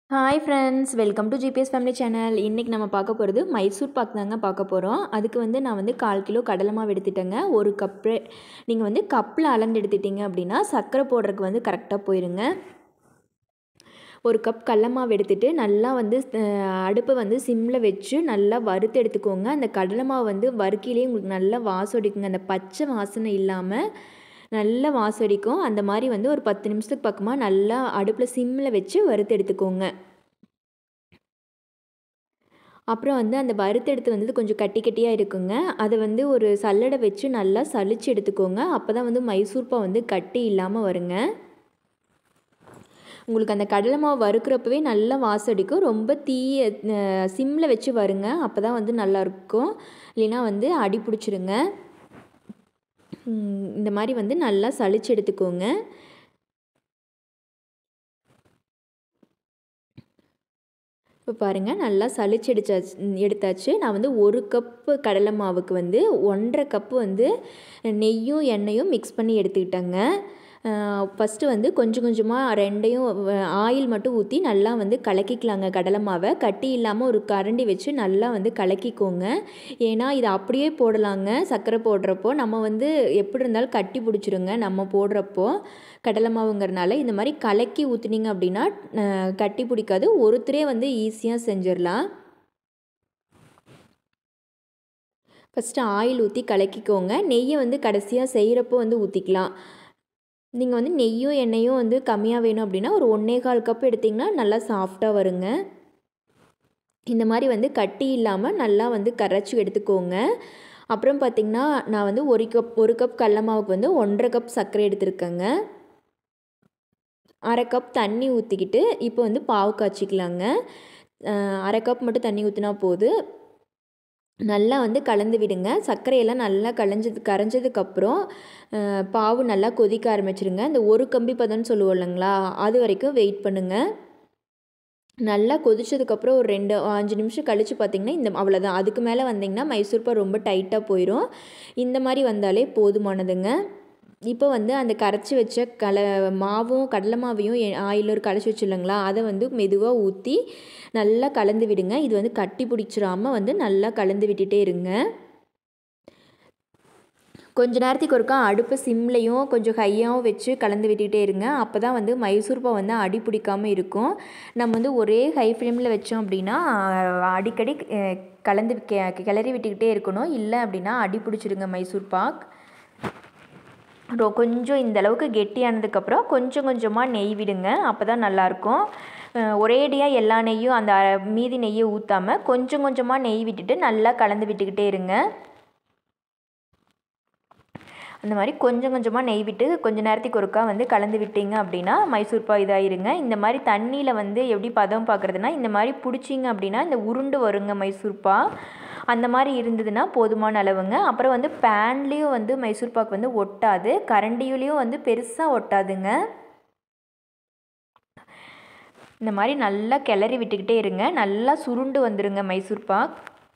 hi friends welcome to GPS family channel இன்றைக்கி நம்ம பார்க்க போகிறது மைசூர் பாக் தாங்க பார்க்க போகிறோம் அதுக்கு வந்து நான் வந்து கால் கிலோ கடலை மாவு எடுத்துட்டேங்க ஒரு கப்பு நீங்கள் வந்து கப்பில் அளந்து எடுத்துட்டீங்க அப்படின்னா சர்க்கரை போடுறதுக்கு வந்து கரெக்டாக போயிருங்க ஒரு கப் கடல மாவு எடுத்துகிட்டு நல்லா வந்து அஹ், அடுப்பை வந்து சிம்மில் வச்சு நல்லா வறுத்து எடுத்துக்கோங்க அந்த கடலை மாவு வந்து வறுக்கிலே உங்களுக்கு நல்லா வாசம் அடிக்குங்க அந்த பச்சை வாசனை இல்லாமல் நல்ல வாசம் அடிக்கும் அந்த மாதிரி வந்து ஒரு பத்து நிமிஷத்துக்கு பக்கமாக நல்லா அடுப்பில் சிம்மில் வச்சு வறுத்து எடுத்துக்கோங்க அப்புறம் வந்து அந்த வறுத்து எடுத்து வந்து கொஞ்சம் கட்டி கட்டியாக இருக்குங்க அதை வந்து ஒரு சல்லடை வச்சு நல்லா சலிச்சு எடுத்துக்கோங்க அப்போ தான் வந்து மைசூர்பா வந்து கட்டி இல்லாமல் வருங்க உங்களுக்கு அந்த கடலை மாவு வறுக்கிறப்பவே நல்லா வாசம் அடிக்கும் ரொம்ப தீய சிம்மில் வச்சு வருங்க அப்போ தான் வந்து நல்லாயிருக்கும் இல்லைன்னா வந்து அடி பிடிச்சிருங்க ம், இந்த மாதிரி வந்து நல்லா சலிச்சு எடுத்துக்கோங்க இப்போ பாருங்கள் நல்லா சலிச்சு எடுத்தாச்சு எடுத்தாச்சு நான் வந்து ஒரு கப்பு கடலை மாவுக்கு வந்து ஒன்றரை கப்பு வந்து நெய்யும் எண்ணெயும் மிக்ஸ் பண்ணி எடுத்துக்கிட்டேங்க ஃபஸ்ட்டு வந்து கொஞ்சம் கொஞ்சமாக ரெண்டையும் ஆயில் மட்டும் ஊற்றி நல்லா வந்து கலக்கிக்கலாங்க கடலை மாவை கட்டி இல்லாமல் ஒரு கரண்டி வச்சு நல்லா வந்து கலக்கிக்கோங்க ஏன்னா இது அப்படியே போடலாங்க சர்க்கரை போடுறப்போ நம்ம வந்து எப்படி இருந்தாலும் கட்டி பிடிச்சிருங்க நம்ம போடுறப்போ கடலை மாவுங்கிறனால இந்த மாதிரி கலக்கி ஊற்றுனீங்க அப்படின்னா அஹ், கட்டி பிடிக்காது ஒருத்தரே வந்து ஈஸியாக செஞ்சிடலாம் ஃபஸ்ட்டு ஆயில் ஊற்றி கலக்கிக்கோங்க நெய்யை வந்து கடைசியாக செய்கிறப்போ வந்து ஊற்றிக்கலாம் நீங்கள் வந்து நெய்யும் எண்ணெயும் வந்து கம்மியாக வேணும் அப்படின்னா ஒரு ஒன்றே கால் கப் எடுத்திங்கன்னா நல்லா சாஃப்டாக வருங்க இந்த மாதிரி வந்து கட்டி இல்லாமல் நல்லா வந்து கரைச்சி எடுத்துக்கோங்க அப்புறம் பார்த்திங்கன்னா நான் வந்து ஒரு கப் ஒரு கப் கடல மாவுக்கு வந்து ஒன்றரை கப் சர்க்கரை எடுத்திருக்கேங்க அரை கப் தண்ணி ஊற்றிக்கிட்டு இப்போ வந்து பாவு காய்ச்சிக்கலாங்க அஹ் அரை கப் மட்டும் தண்ணி ஊற்றினா போதும் நல்லா வந்து கலந்து விடுங்க சர்க்கரையெல்லாம் நல்லா கலைஞ்சது கரைஞ்சதுக்கப்புறம் அஹ், பாவு நல்லா கொதிக்க ஆரம்பிச்சிருங்க இந்த ஒரு கம்பி பதம்னு சொல்லுவோம் இல்லைங்களா அது வரைக்கும் வெயிட் பண்ணுங்கள் நல்லா கொதிச்சதுக்கப்புறம் ஒரு ரெண்டு அஞ்சு நிமிஷம் கழித்து பார்த்தீங்கன்னா இந்த அவ்வளோதான் அதுக்கு மேலே வந்தீங்கன்னா மைசூர்பா ரொம்ப டைட்டாக போயிடும் இந்த மாதிரி வந்தாலே போதுமானதுங்க இப்போ வந்து அந்த கரைச்சி வச்ச கல மாவும் கடலை மாவையும் ஆயில் ஒரு கரைச்சி வச்சுருங்களா அதை வந்து மெதுவாக ஊற்றி நல்லா கலந்து விடுங்க இது வந்து கட்டி பிடிச்சிடாம வந்து நல்லா கலந்து விட்டுட்டே இருங்க கொஞ்ச நேரத்துக்கு ஒருக்கா அடுப்பு சிம்லையும் கொஞ்சம் ஹையாகவும் வச்சு கலந்து விட்டுக்கிட்டே இருங்க அப்போ தான் வந்து மைசூர்பா வந்து அடி பிடிக்காமல் இருக்கும் நம்ம வந்து ஒரே ஹை ஃப்ளேமில் வச்சோம் அப்படின்னா அஹ், அடிக்கடி அஹ், கலந்து கெ- கிளறி விட்டுக்கிட்டே இருக்கணும் இல்லை அப்படின்னா அடி பிடிச்சிருங்க மைசூர் பாக் ரொ- கொஞ்சம் இந்த அளவுக்கு கெட்டியானதுக்கப்புறம் கொஞ்சம் கொஞ்சமாக நெய் விடுங்க அப்போ தான் நல்லாயிருக்கும் ஒரேடியாக எல்லா நெய்யும் அந்த அரை- மீதி நெய்யை ஊற்றாமல் கொஞ்சம் கொஞ்சமாக நெய் விட்டுட்டு நல்லா கலந்து விட்டுக்கிட்டே இருங்க அந்த மாதிரி கொஞ்சம் கொஞ்சமாக நெய் விட்டு கொஞ்ச நேரத்துக்கு ஒருக்கா வந்து கலந்து விட்டீங்க அப்படின்னா மைசூர்பா இதாயிருங்க இந்த மாதிரி தண்ணியில் வந்து எப்படி பதம் பார்க்குறதுனா இந்த மாதிரி பிடிச்சிங்க அப்படின்னா இந்த உருண்டு வருங்க மைசூர்பா அந்த மாதிரி இருந்ததுன்னா போதுமான அளவுங்க அப்புறம் வந்து பேன்லேயும் வந்து மைசூர் பாக் வந்து ஒட்டாது கரண்டியிலையும் வந்து பெருசாக ஒட்டாதுங்க இந்த மாதிரி நல்லா கிளறி விட்டுக்கிட்டே இருங்க நல்லா சுருண்டு வந்துருங்க மைசூர் பாக்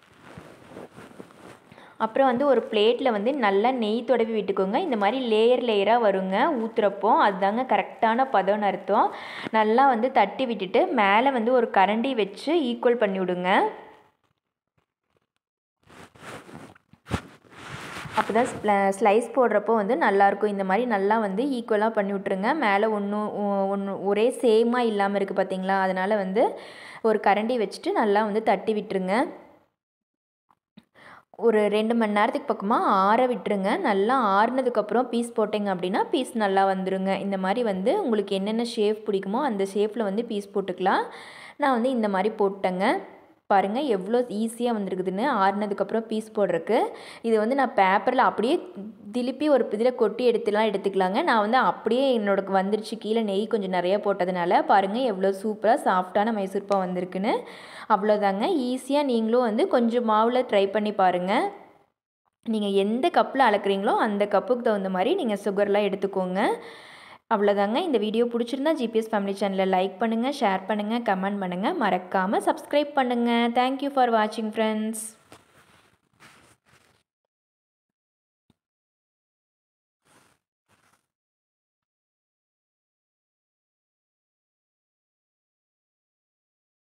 அப்புறம் வந்து ஒரு பிளேட்டில் வந்து நல்லா நெய் தடவி விட்டுக்கோங்க இந்த மாதிரி லேயர் லேயராக வருங்க ஊற்றுறப்போ அதுதாங்க கரெக்டான பதம்னு அர்த்தம் நல்லா வந்து தட்டி விட்டுட்டு மேலே வந்து ஒரு கரண்டி வச்சு ஈக்குவல் பண்ணி விடுங்க அப்போ தான் ஸ்லைஸ் போடுறப்போ வந்து நல்லாயிருக்கும் இந்த மாதிரி நல்லா வந்து ஈக்குவலாக பண்ணி விட்ருங்க மேலே ஒன்றும் ஒன்று ஒரே சேமாக இல்லாமல் இருக்குது பார்த்தீங்களா அதனால் வந்து ஒரு கரண்டி வச்சுட்டு நல்லா வந்து தட்டி விட்டுருங்க ஒரு ரெண்டு மணி நேரத்துக்கு பக்கமாக ஆற விட்டுருங்க நல்லா ஆறுனதுக்கப்புறம் பீஸ் போட்டிங்க அப்படின்னா பீஸ் நல்லா வந்துருங்க இந்த மாதிரி வந்து உங்களுக்கு என்னென்ன ஷேப் பிடிக்குமோ அந்த ஷேப்பில் வந்து பீஸ் போட்டுக்கலாம் நான் வந்து இந்த மாதிரி போட்டேங்க பாருங்கள் எவ்வளோ ஈஸியாக வந்திருக்குதுன்னு ஆறுனதுக்கப்புறம் பீஸ் போடுறதுக்கு இது வந்து நான் பேப்பரில் அப்படியே திருப்பி ஒரு இதில் கொட்டி எடுத்துலாம் எடுத்துக்கலாங்க நான் வந்து அப்படியே என்னோட வந்துருச்சு கீழே நெய் கொஞ்சம் நிறையா போட்டதுனால பாருங்கள் எவ்வளோ சூப்பராக சாஃப்டான மைசூர்பா வந்திருக்குன்னு அவ்வளோதாங்க ஈஸியாக நீங்களும் வந்து கொஞ்சம் மாவில் ட்ரை பண்ணி பாருங்கள் நீங்கள் எந்த கப்பில் அளக்குறீங்களோ அந்த கப்புக்கு தகுந்த மாதிரி நீங்கள் சுகர்லாம் எடுத்துக்கோங்க அவ்வளோதாங்க இந்த வீடியோ பிடிச்சிருந்தா ஜிபிஎஸ் ஃபேமிலி சேனலை லைக் பண்ணுங்கள் ஷேர் பண்ணுங்கள் கமெண்ட் பண்ணுங்கள் மறக்காமல் சப்ஸ்கிரைப் பண்ணுங்கள் தேங்க்யூ ஃபார் வாட்சிங் ஃப்ரெண்ட்ஸ்